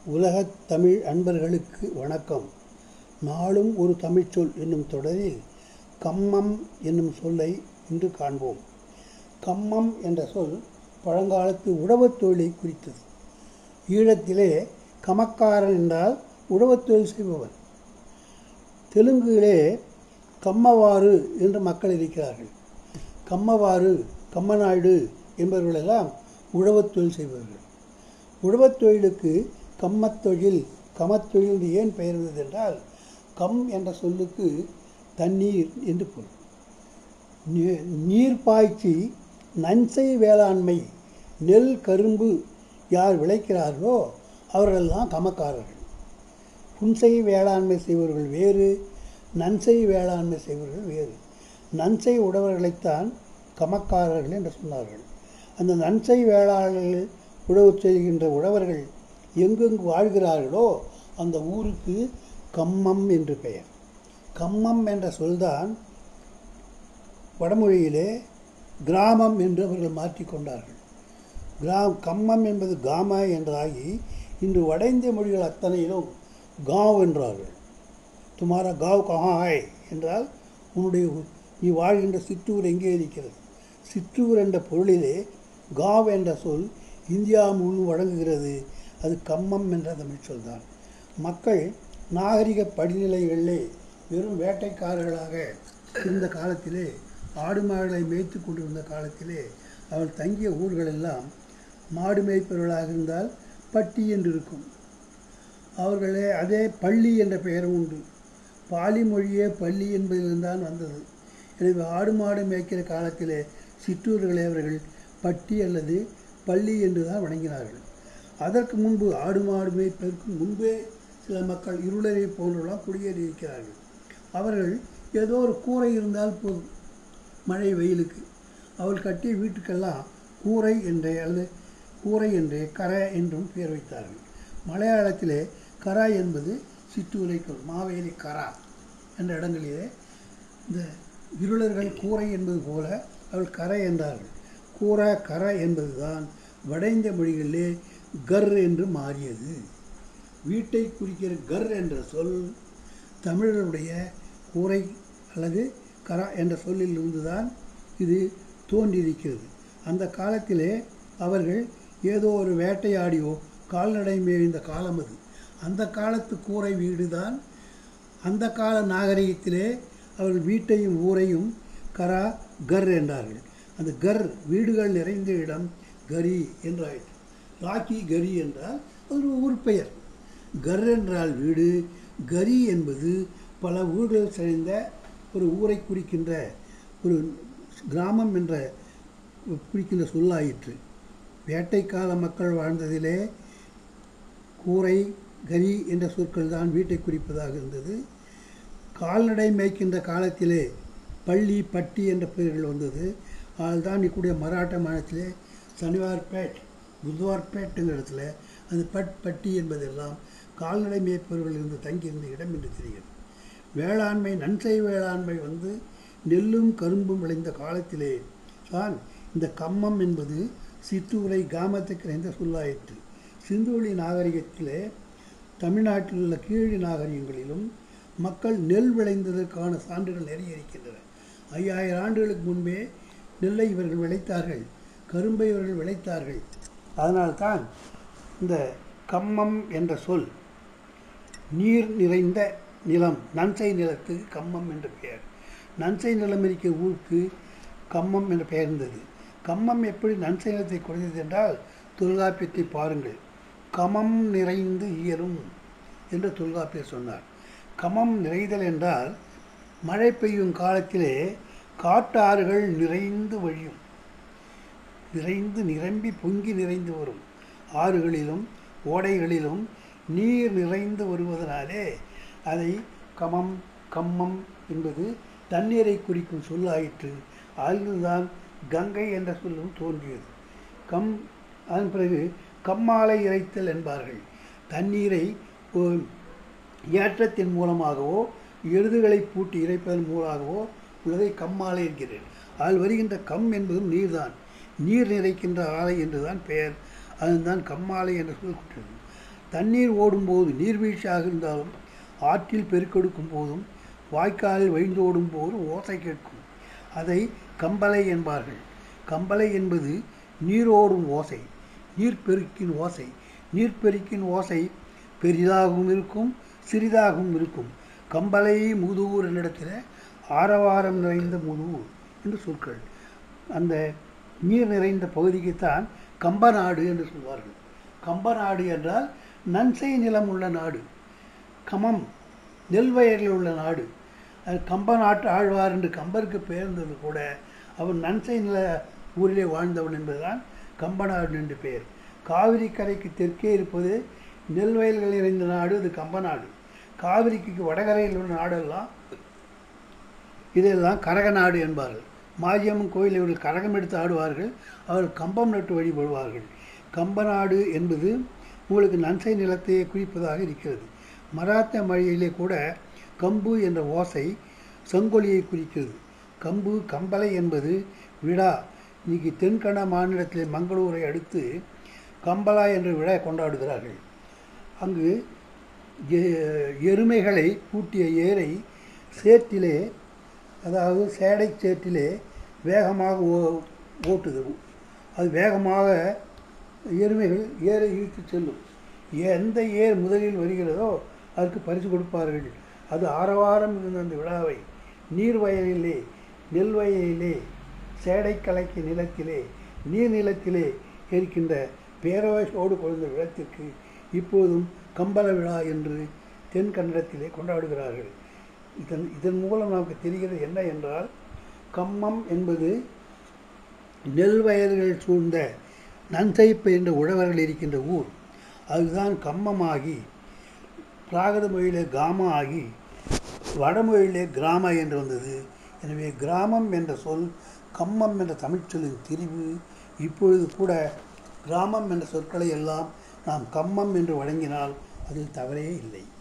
உலகத் தமிழ் அன்பர்களுக்கு வணக்கம் நாளும் ஒரு தமிழ்ச்சொல் என்னும் தொடரில் கம்மம் என்னும் சொல்லை இன்று காண்போம் கம்மம் என்ற சொல் பழங்காலத்து உழவுத் தொழிலை குறித்தது ஈழத்திலே கமக்காரன் என்றால் உழவுத் தொழில் செய்பவன் தெலுங்கிலே கம்மவாறு என்று மக்கள் இருக்கிறார்கள் கம்மவாறு கம்மநாயுடு என்பவர்களெல்லாம் உழவுத் தொழில் செய்பவர்கள் உழவுத் தொழிலுக்கு கம்மத்தொழில் கமத்தொழில் என்று ஏன் பெயர் வந்தது என்றால் கம் என்ற சொல்லுக்கு தண்ணீர் என்று பொருள் நீ- நீர் பாய்ச்சி நன்சை வேளாண்மை நெல் கரும்பு யார் விளைக்கிறார்களோ அவர்களெல்லாம் கமக்காரர்கள் புன்சை வேளாண்மை செய்பவர்கள் வேறு நன்சை வேளாண்மை செய்பவர்கள் வேறு நன்சை உழவர்களைத்தான் கமக்காரர்கள் என்று சொன்னார்கள் அந்த நன்சை வேளாளர்கள் உழவு செய்கின்ற உழவர்கள் எங்கெங்கு வாழ்கிறார்களோ அந்த ஊருக்கு கம்மம் என்று பெயர் கம்மம் என்ற சொல்தான் வடமொழியிலே கிராமம் என்று அவர்கள் மாற்றிக்கொண்டார்கள் கிரா கம்மம் என்பது காம என்றாகி இன்று வட இந்திய மொழிகள் அத்தனையிலும் காவ் என்றார்கள் துமாரா காவ் கஹா ஹாய் என்றால் உன்னுடைய ஊ- நீ வாழ்கின்ற சிற்றூர் எங்கே இருக்கிறது சிற்றூர் என்ற பொருளிலே காவ் என்ற சொல் இந்தியா முழுவதும் வழங்குகிறது அது கம்மம் என்ற தமிழ் சொல்தான் மக்கள் நாகரிக படிநிலைகளிலே வெறும் வேட்டைக்காரர்களாக இருந்த காலத்திலே ஆடு மாடுகளை மேய்த்து கொண்டிருந்த காலத்திலே அவள் தங்கிய ஊர்களெல்லாம் மாடு மேய்ப்பவர்களாக இருந்தால் பட்டி என்று இருக்கும் அவர்களே அதே பள்ளி என்ற பெயரும் உண்டு பாலி மொழியே பள்ளி என்பதிலிருந்தான் வந்தது எனவே ஆடு மாடு மேய்க்கிற காலத்திலே சிற்றூர்களை அவர்கள் பட்டி அல்லது பள்ளி என்று தான் வணங்கினார்கள் அதற்கு முன்பு ஆடு மாடு மேய்ப்பதற்கு முன்பே சில மக்கள் இருளரை போன்றவர்களாம் குடியேறி இருக்கிறார்கள் அவர்கள் ஏதோ ஒரு கூரை இருந்தால் போதும் மழை வெயிலுக்கு அவள் கட்டிய வீட்டுக்கெல்லாம் கூரை என்றே அல்லது கூரை என்றே கரை என்றும் பெயர் வைத்தார்கள் மலையாளத்திலே கரா என்பது சிற்றூரை சொல் மாவேலி கரா என்ற இடங்களிலே இந்த இருளர்கள் கூரை என்பது போல அவள் கரை என்றார்கள் கூரா கரை என்பதுதான் வட இந்திய மொழிகளிலே கர் என்று மாறியது வீட்டை குறிக்கிற கர் என்ற சொல் தமிழருடைய கூரை அல்லது கரா என்ற சொல்லிலிருந்து தான் இது தோன்றியிருக்கிறது அந்த காலத்திலே அவர்கள் ஏதோ ஒரு வேட்டையாடியோ கால்நடை மேய்ந்த காலம் அது அந்த காலத்து கூரை வீடு தான் அந்த கால நாகரிகத்திலே அவர்கள் வீட்டையும் ஊரையும் கரா கர் என்றார்கள் அந்த கர் வீடுகள் நிறைந்த இடம் கரி என்றாயிற்று ராக்கி கரி என்றால் அது ஒரு ஊர் பெயர் கர் என்றால் வீடு கரி என்பது பல ஊர்கள் சேர்ந்த ஒரு ஊரை குறிக்கின்ற ஒரு கிராமம் என்ற குறிக்கின்ற சொல்லாயிற்று வேட்டைக்கால மக்கள் வாழ்ந்ததிலே கூரை கரி என்ற சொற்கள் தான் வீட்டை குறிப்பதாக இருந்தது கால்நடை மேய்க்கின்ற காலத்திலே பள்ளி பட்டி என்ற பெயர்கள் வந்தது அதுதான் இக்கூடிய மராட்டா மாநிலத்திலே சனிவார்பேட் புதுவார்பேட்டுங்கிற இடத்துல அந்த பட் பட்டி என்பதெல்லாம் கால்நடை மேய்ப்பவர்கள் இருந்து தங்கியிருந்த இடம் என்று தெரிகிறது வேளாண்மை நன்சை வேளாண்மை வந்து நெல்லும் கரும்பும் விளைந்த காலத்திலே தான் இந்த கம்மம் என்பது சிற்றூரை கிராமத்துக்கு நிறைந்த சொல்லாயிற்று சிந்துவெளி நாகரிகத்திலே தமிழ்நாட்டில் உள்ள கீழ் நாகரிகங்களிலும் மக்கள் நெல் விளைந்ததற்கான சான்றுகள் நிறைய இருக்கின்றன ஐயாயிரம் ஆண்டுகளுக்கு முன்பே நெல்லை இவர்கள் விளைத்தார்கள் கரும்பை இவர்கள் விளைத்தார்கள் அதனால்தான் இந்த கம்மம் என்ற சொல் நீர் நிறைந்த நிலம் நன்சை நிலத்துக்கு கம்மம் என்று பெயர் நன்சை நிலம் இருக்கிற ஊருக்கு கம்மம் என்ற பெயர் இருந்தது கம்மம் எப்படி நன்சை நிலத்தை குறைந்தது என்றால் தொல்காப்பியத்தை பாருங்கள் கமம் நிறைந்து இயலும் என்று தொல்காப்பியர் சொன்னார் கமம் நிறைதல் என்றால் மழை பெய்யும் காலத்திலே காட்டாறுகள் நிறைந்து வழியும் நிறைந்து நிரம்பி பொங்கி நிறைந்து வரும் ஆறுகளிலும் ஓடைகளிலும் நீர் நிறைந்து வருவதனாலே அதை கமம் கம்மம் என்பது தண்ணீரை குறிக்கும் சொல்லாயிற்று அதில்தான் கங்கை என்ற சொல்லும் தோன்றியது கம் அதன் பிறகு கம்மாலை இறைத்தல் என்பார்கள் தண்ணீரை ஒ- ஏற்றத்தின் மூலமாகவோ எருதுகளை பூட்டி இறைப்பதன் மூலமாகவோ உள்ளதை கம்மாலை என்கிறேன் அதில் வருகின்ற கம் என்பதும் நீர்தான் நீர் நிறைக்கின்ற ஆலை என்றுதான் பெயர் அதுதான் கம்மாலை என்று சொல்லப்பட்டது தண்ணீர் ஓடும்போது நீர்வீழ்ச்சியாக இருந்தாலும் ஆற்றில் பெருக்கெடுக்கும் போதும் வாய்க்காலில் வழிந்தோடும் போதும் ஓசை கேட்கும் அதை கம்பலை என்பார்கள் கம்பலை என்பது நீரோடும் ஓசை நீர்ப்பெருக்கின் ஓசை நீர்ப்பெருக்கின் ஓசை பெரிதாகவும் இருக்கும் சிறிதாகவும் இருக்கும் கம்பலை முதுவூர் என்னிடத்தில் ஆரவாரம் நிறைந்த முதுவூர் என்று சொற்கள் அந்த நீர் நிறைந்த பகுதிக்குத்தான் கம்பநாடு என்று சொல்வார்கள் கம்பநாடு என்றால் நன்சை நிலம் உள்ள நாடு கமம் நெல் வயலில் உள்ள நாடு அது கம்ப நாட்டு ஆழ்வார் என்று கம்பருக்கு பெயர்ந்தது கூட அவன் நன்சை நில ஊரிலே வாழ்ந்தவன் என்பதுதான் கம்பநாடு என்று பெயர் காவிரி கரைக்கு தெற்கே இருப்பது நெல் வயல்கள் நிறைந்த நாடு அது கம்பநாடு காவிரிக்கு வடகரையில் உள்ள நாடெல்லாம் இதெல்லாம் கரக நாடு என்பார்கள் மாரியம்மன் கோயில் இவர்கள் கரகம் எடுத்து ஆடுவார்கள் அவர்கள் கம்பம் நட்டு வழிபடுவார்கள் கம்பநாடு என்பது உங்களுக்கு நன்சை நிலத்தையே குறிப்பதாக இருக்கிறது மராத்த மொழியிலே கூட கம்பு என்ற ஓசை செங்கொலியை குறிக்கிறது கம்பு கம்பலை என்பது விழா இன்னைக்கு தென்கண மாநிலத்திலே மங்களூரை அடுத்து கம்பலா என்ற விழா கொண்டாடுகிறார்கள் அங்கு எ- எருமைகளை பூட்டிய ஏரை சேற்றிலே அதாவது சேடை சேற்றிலே வேகமாக ஓ ஓட்டுது அது வேகமாக எருமைகள் ஏரை இழுத்து செல்லும் எந்த ஏர் முதலில் வருகிறதோ அதற்கு பரிசு கொடுப்பார்கள் அது ஆரவாரம் இருந்த அந்த விழாவை நீர் வயலிலே நெல் வயலிலே சேடை கலைக்கு நிலத்திலே நீர் நிலத்திலே இருக்கின்ற பேரவசோடு குழந்த விழத்திற்கு இப்போதும் கம்பள விழா என்று தென் கன்னடத்திலே கொண்டாடுகிறார்கள் இதன் இதன் மூலம் நமக்கு தெரிகிறது என்ன என்றால் கம்மம் என்பது நெல் வயல்கள் சூழ்ந்த நன்சைப்பு என்ற உழவர்கள் இருக்கின்ற ஊர் அதுதான் கம்மமாகி பிராகிருத மொழியிலே காமா ஆகி வடமொழியிலே கிராம என்று வந்தது எனவே கிராமம் என்ற சொல் கம்மம் என்ற தமிழ்ச்சொல்லின் திரிவு இப்பொழுது கூட கிராமம் என்ற சொற்களை எல்லாம் நாம் கம்மம் என்று வழங்கினால் அதில் தவறே இல்லை